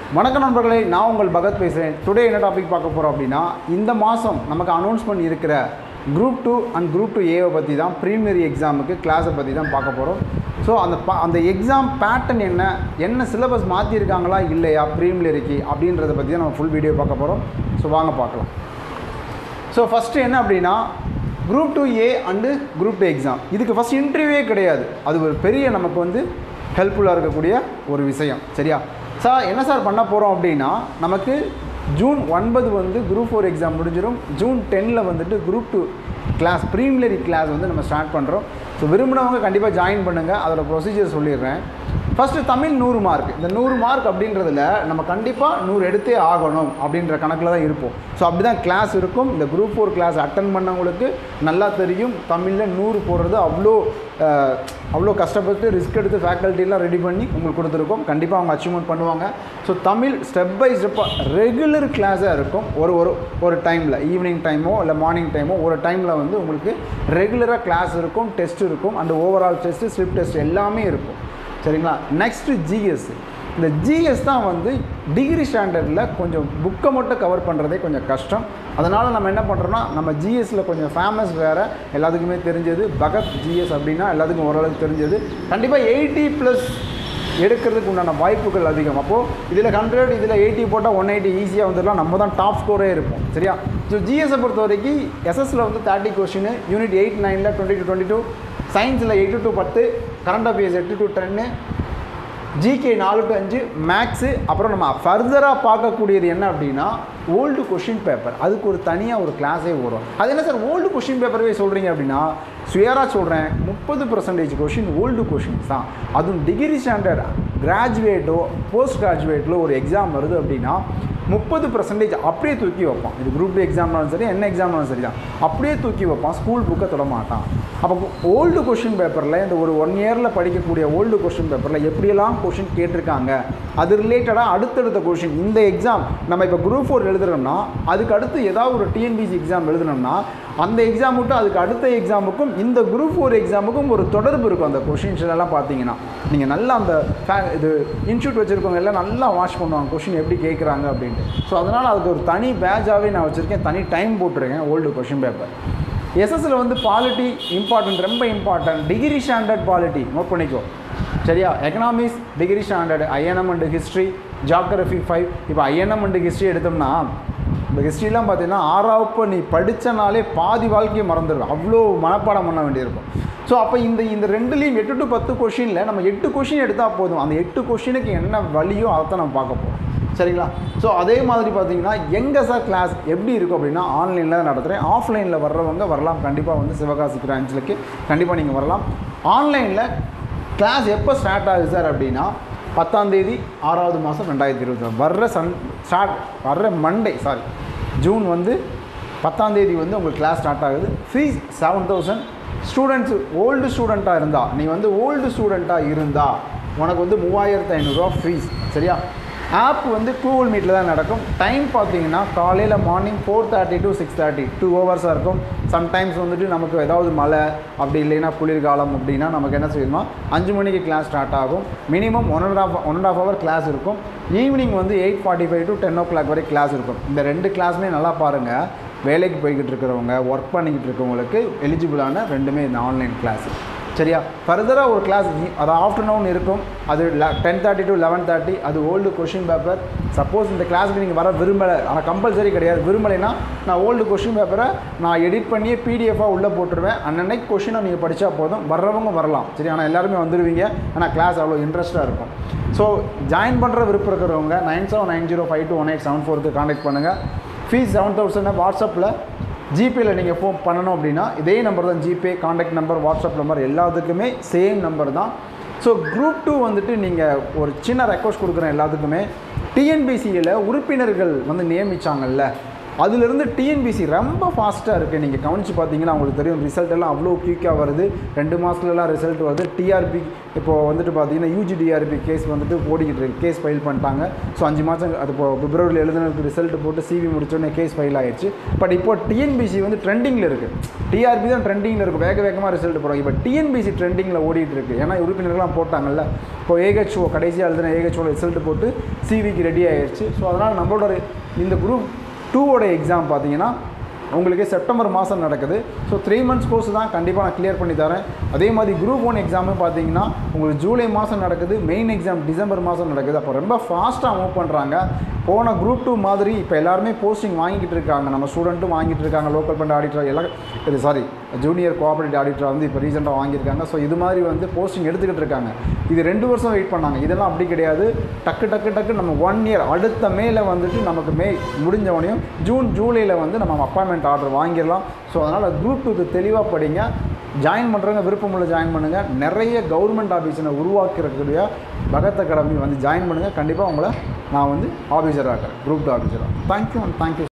வணக்கம் நண்பர்களே நான் உங்கள் பகத் பேசுகிறேன் டுடே என்ன டாபிக் பார்க்க போகிறோம் அப்படின்னா இந்த மாதம் நமக்கு அனௌன்ஸ்மெண்ட் இருக்கிற group two and group two ஏவை பற்றி தான் ப்ரீமியரி எக்ஸாமுக்கு கிளாஸை பற்றி தான் பார்க்க போகிறோம் ஸோ அந்த பா அந்த எக்ஸாம் பேட்டர்ன் என்ன என்ன சிலபஸ் மாற்றிருக்காங்களா இல்லையா ப்ரீமியரிக்கு அப்படின்றத பற்றி தான் நம்ம ஃபுல் வீடியோ பார்க்க போகிறோம் ஸோ வாங்க பார்க்கலாம் ஸோ ஃபஸ்ட்டு என்ன அப்படின்னா group two A and group two exam இதுக்கு ஃபஸ்ட் இன்டர்வியூவே கிடையாது அது ஒரு பெரிய நமக்கு வந்து ஹெல்ப்ஃபுல்லாக இருக்கக்கூடிய ஒரு விஷயம் சரியா சார் என்ன சார் பண்ண போகிறோம் அப்படின்னா நமக்கு ஜூன் ஒன்பது வந்து குரூப் ஃபோர் எக்ஸாம் முடிஞ்சிடும் ஜூன் டென்னில் வந்துட்டு group two class primary class வந்து நம்ம ஸ்டார்ட் பண்ணுறோம் ஸோ விரும்பினவங்க கண்டிப்பாக ஜாயின் பண்ணுங்கள் அதோட ப்ரொசீஜர் சொல்லிடுறேன் ஃபஸ்ட்டு தமிழ் நூறு மார்க் இந்த நூறு மார்க் அப்படின்றதுல நம்ம கண்டிப்பாக நூறு எடுத்தே ஆகணும் அப்படின்ற கணக்கில் தான் இருப்போம் ஸோ அப்படி தான் கிளாஸ் இருக்கும் இந்த குரூப் ஃபோர் கிளாஸ் அட்டன் பண்ணவங்களுக்கு நல்லா தெரியும் தமிழில் நூறு போடுறது அவ்வளோ அஹ், அவ்வளோ கஷ்டப்பட்டு ரிஸ்க் எடுத்து ஃபேக்கல்ட்டிலாம் ரெடி பண்ணி உங்களுக்கு கொடுத்துருக்கோம் கண்டிப்பாக அவங்க அச்சீவ்மெண்ட் பண்ணுவாங்க ஸோ தமிழ் ஸ்டெப் பை ஸ்டெப்பாக ரெகுலர் கிளாஸாக இருக்கும் ஒரு ஒரு ஒரு டைமில் ஈவினிங் டைமோ இல்லை மார்னிங் டைமோ ஒரு டைமில் வந்து உங்களுக்கு ரெகுலராக கிளாஸ் இருக்கும் டெஸ்ட் இருக்கும் and overall test slip test எல்லாமே இருக்கும் சரிங்களா நெக்ஸ்ட்டு ஜிஎஸ் இந்த ஜிஎஸ் தான் வந்து டிகிரி ஸ்டாண்டர்டில் கொஞ்சம் புக்கை மட்டும் கவர் பண்ணுறதே கொஞ்சம் கஷ்டம் அதனால் நம்ம என்ன பண்ணுறோம்னா நம்ம ஜிஎஸ்சில் கொஞ்சம் ஃபேமஸ் வேறு எல்லாத்துக்குமே தெரிஞ்சது பகத் ஜிஎஸ் அப்படின்னா எல்லாத்துக்கும் ஓரளவுக்கு தெரிஞ்சது கண்டிப்பாக எயிட்டி ப்ளஸ் எடுக்கிறதுக்கு உண்டான வாய்ப்புகள் அதிகம் அப்போது இதில் ஹண்ட்ரட் இதில் எயிட்டி போட்டால் ஒன் எயிட்டி ஈஸியாக வந்துடலாம் நம்ம தான் டாப் ஸ்கோரே இருப்போம் சரியா ஸோ ஜிஎஸை பொறுத்த வரைக்கும் எஸ்எஸ்சில் வந்து தேர்ட்டி கொஷின் யூனிட் எயிட் நைனில் டுவெண்ட்டி டு டுவெண்ட்டி டூ சயின்ஸில் எயிட்டு டு பத்து கரண்ட் அஃபேர்ஸ் எட்டு டு டென்னு ஜிகே நாலு டு அஞ்சு மேக்ஸு அப்புறம் நம்ம ஃபர்தராக பார்க்கக்கூடியது என்ன அப்படின்னா ஓல்டு கொஷின் பேப்பர் அதுக்கு ஒரு தனியாக ஒரு கிளாஸே வரும் அது என்ன சார் ஓல்டு கொஷின் பேப்பரவே சொல்கிறீங்க அப்படின்னா சுயராக சொல்கிறேன் முப்பது பர்சன்டேஜ் கொஷின் ஓல்டு கொஷின்ஸ் தான் அதுவும் டிகிரி ஸ்டாண்டர்ட் கிராஜுவேட்டோ போஸ்ட் கிராஜுவேட்டில் ஒரு எக்ஸாம் வருது அப்படின்னா முப்பது பர்சன்டேஜ் அப்படியே தூக்கி வைப்பான் இது குரூப் டூ எக்ஸாம்னாலும் சரி என்ன எக்ஸாம்னாலும் சரி தான் அப்படியே தூக்கி வைப்பான் ஸ்கூல் புக்கை தொட மாட்டான் அப்போ ஓல்டு கொஷின் பேப்பரில் இந்த ஒரு ஒன் இயரில் படிக்கக்கூடிய ஓல்டு கொஷின் பேப்பரில் எப்படியெல்லாம் கொஷின் கேட்டிருக்காங்க அது ரிலேட்டடாக அடுத்தடுத்த கொஷின் இந்த எக்ஸாம் நம்ம இப்போ குரூப் ஃபோர் எழுதுறோம்னா அதுக்கு அடுத்து ஏதாவது ஒரு டிஎன்பிசி எக்ஸாம் எழுதுனோம்னா அந்த எக்ஸாம் விட்டு அதுக்கு அடுத்த எக்ஸாமுக்கும் இந்த குரூப் ஃபோர் எக்ஸாமுக்கும் ஒரு தொடர்பு இருக்கும் அந்த கொஷின்ஸ் எல்லாம் பார்த்தீங்கன்னா நீங்கள் நல்லா அந்த fa- இது இன்ஸ்டியூட் வச்சுருக்கவங்க எல்லாம் நல்லா வாட்ச் பண்ணுவாங்க கொஷின் எப்படி கேட்குறாங்க அப்படின்ட்டு ஸோ அதனால் அதுக்கு ஒரு தனி பேட்சாகவே நான் வச்சுருக்கேன் தனி டைம் போட்டிருக்கேன் ஓல்டு கொஷின் பேப்பர் எஸ்எஸ்சில் வந்து பாலிட்டி இம்பார்ட்டன்ட் ரொம்ப important degree standard polity note பண்ணிக்கோ சரியா economics degree standard INM and history geography five இப்போ ஐஎன்எம் அண்டு ஹிஸ்ட்ரி எடுத்தோம்னா இந்த ஹிஸ்ட்ரிலாம் பார்த்தீங்கன்னா ஆறாவப்போ நீ படித்தனாலே பாதி வாழ்க்கையை மறந்துடுவேன் அவ்வளோ மனப்பாடம் பண்ண வேண்டியிருக்கும் ஸோ அப்போ இந்த இந்த ரெண்டுலேயும் எட்டு டு பத்து கொஷினில் நம்ம எட்டு கொஷின் எடுத்தால் போதும் அந்த எட்டு கொஷினுக்கு என்ன வழியோ அதை தான் நம்ம பார்க்க போகிறோம் சரிங்களா ஸோ அதே மாதிரி பார்த்தீங்கன்னா எங்கே சார் கிளாஸ் எப்படி இருக்கும் அப்படின்னா ஆன்லைனில் தான் நடத்துகிறேன் ஆஃப்லைனில் வர்றவங்க வரலாம் கண்டிப்பாக வந்து சிவகாசி பிரான்ச்சிலுக்கு கண்டிப்பாக நீங்கள் வரலாம் ஆன்லைனில் கிளாஸ் எப்போ ஸ்டார்ட் ஆகுது சார் அப்படின்னா பத்தாம் தேதி ஆறாவது மாதம் ரெண்டாயிரத்தி இருபத்தி வர்ற சன் ஸ்டார்ட் வர்ற மண்டே சாரி ஜூன் வந்து பத்தாம் தேதி வந்து உங்களுக்கு கிளாஸ் ஸ்டார்ட் ஆகுது fees seven thousand students old ஸ்டூடெண்ட்டாக இருந்தால் நீ வந்து ஓல்டு ஸ்டூடெண்ட்டாக இருந்தால் உனக்கு வந்து மூவாயிரத்து ஐநூறுரூவா ஃபீஸ் சரியா ஆப் வந்து கூகுள் மீட்டில் தான் நடக்கும் டைம் பார்த்தீங்கன்னா காலையில் morning four thirty to six thirty two ஹவர்ஸாக இருக்கும் சம்டைம்ஸ் வந்துட்டு நமக்கு ஏதாவது மழை அப்படி இல்லைன்னா குளிர்காலம் அப்படின்னா நமக்கு என்ன செய்யணுமா அஞ்சு மணிக்கு கிளாஸ் ஸ்டார்ட் ஆகும் minimum one and half one and half hour class இருக்கும் ஈவினிங் வந்து eight forty five to ten o'clock வரை கிளாஸ் இருக்கும் இந்த ரெண்டு கிளாஸுமே நல்லா பாருங்கள் வேலைக்கு போய்கிட்டு இருக்கிறவங்க ஒர்க் பண்ணிக்கிட்டு இருக்கவங்களுக்கு எலிஜிபிளான ரெண்டுமே இந்த ஆன்லைன் கிளாஸ் சரியா ஃபர்தராக ஒரு கிளாஸ் அது ஆஃப்டர்நூன் இருக்கும் அது ten thirty to eleven thirty அது ஓல்டு கொஷின் பேப்பர் சப்போஸ் இந்த கிளாஸுக்கு நீங்கள் வர விரும்பலை ஆனால் கம்பல்சரி கிடையாது விரும்பலைன்னா நான் ஓல்டு கொஷின் பேப்பரை நான் எடிட் பண்ணியே பிடிஎஃபாக உள்ளே போட்டுருவேன் அன்னன்னைக்கு கொஷினை நீங்கள் படித்தா போதும் வர்றவங்க வரலாம் சரி ஆனால் எல்லாருமே வந்துடுவீங்க ஆனால் கிளாஸ் அவ்வளோ இன்ட்ரெஸ்ட்டாக இருக்கும் ஸோ ஜாயின் பண்ணுற விருப்பம் இருக்கிறவங்க nine seven nine zero five two one eight seven ஃபோருக்கு காண்டாக்ட் பண்ணுங்கள் ஃபீஸ் செவன் தௌசண்ட் வாட்ஸ்அப்பில் ஜிபேல நீங்கள் ஃபோன் பண்ணணும் அப்படின்னா இதே நம்பர் தான் GPay contact number WhatsApp number எல்லாத்துக்குமே சேம் நம்பர் தான் ஸோ குரூப் டூ வந்துட்டு நீங்கள் ஒரு சின்ன ரெக்வஸ்ட் கொடுக்குறேன் எல்லாத்துக்குமே டிஎன்பிசியில் உறுப்பினர்கள் வந்து நியமிச்சாங்கல்ல அதுலேருந்து டிஎன்பிசி ரொம்ப ஃபாஸ்ட்டாக இருக்குது நீங்கள் கவனித்து பார்த்தீங்கன்னா உங்களுக்கு தெரியும் ரிசல்ட் எல்லாம் அவ்வளோ குயிக்காக வருது ரெண்டு மாதத்துலலாம் ரிசல்ட் வருது டிஆர்பி இப்போது வந்துட்டு பார்த்தீங்கன்னா யூஜி டிஆர்பி கேஸ் வந்துட்டு ஓடிக்கிட்டு இருக்கு கேஸ் ஃபைல் பண்ணிட்டாங்க ஸோ அஞ்சு மாதம் அது இப்போ பிப்ரவரியில் எழுதுனதுக்கு ரிசல்ட் போட்டு சிவி முடிச்சோடனே கேஸ் ஃபைல் ஆயிடுச்சு பட் இப்போ டிஎன்பிசி வந்து ட்ரெண்டிங்கில் இருக்குது டிஆர்பி தான் ட்ரெண்டிங்கில் இருக்குது வேக வேகமாக ரிசல்ட் போடுறாங்க இப்போ டிஎன்பிசி ட்ரெண்டிங்கில் ஓடிட்டு இருக்கு ஏன்னா உறுப்பினர்கள்லாம் போட்டாங்கல்ல இப்போ ஏஹெச்ஓ கடைசியாக எழுதின ஏஹெச்ஓ ரிசல்ட் போட்டு சிவிக்கு ரெடி ஆயிடுச்சு ஸோ அதனால் நம்மளோட இந்த குரூப் டூவோட எக்ஸாம் பார்த்தீங்கன்னா உங்களுக்கு செப்டம்பர் மாதம் நடக்குது ஸோ த்ரீ மந்த்ஸ் கோர்ஸ் தான் கண்டிப்பாக நான் கிளியர் பண்ணி தரேன் அதே மாதிரி குரூப் ஒன் எக்ஸாமு பார்த்தீங்கன்னா உங்களுக்கு ஜூலை மாதம் நடக்குது மெயின் எக்ஸாம் டிசம்பர் மாதம் நடக்குது அப்போ ரொம்ப ஃபாஸ்ட்டாக மூவ் பண்ணுறாங்க போன குரூப் டூ மாதிரி இப்போ எல்லாருமே போஸ்டிங் வாங்கிட்டு இருக்காங்க நம்ம ஸ்டூடெண்ட்டும் வாங்கிட்டு இருக்காங்க லோக்கல் பண்ட் ஆடிட்டர் எல்லாம் இது சாரி ஜூனியர் கோஆபரேட்டிவ் ஆடிட்டர் வந்து இப்போ ரீசெண்டாக வாங்கியிருக்காங்க ஸோ இது மாதிரி வந்து போஸ்டிங் எடுத்துக்கிட்டு இருக்காங்க இது ரெண்டு வருஷம் வெயிட் பண்ணாங்க இதெல்லாம் அப்படி கிடையாது டக்கு டக்கு டக்கு நம்ம ஒன் இயர் அடுத்த மேல வந்துட்டு நமக்கு மே முடிஞ்ச உடனே ஜூன் ஜூலையில் வந்து நம்ம அப்பாயின்மெண்ட் ஆர்டர் வாங்கிடலாம் ஸோ அதனால் குரூப் டூக்கு தெளிவாக படிங்க ஜாயின் பண்ணுறவங்க விருப்பமுள்ள ஜாயின் பண்ணுங்கள் நிறைய கவர்மெண்ட் ஆஃபீஸில் உருவாக்கிறக்கூடிய பகத் அகாடமி வந்து ஜாயின் பண்ணுங்கள் கண்டிப்பாக உங்களை நான் வந்து ஆஃபீஸராக இருக்கிறேன் குரூப் டூ ஆஃபீஸராக தேங்க்யூ அண்ட் தேங்க்யூ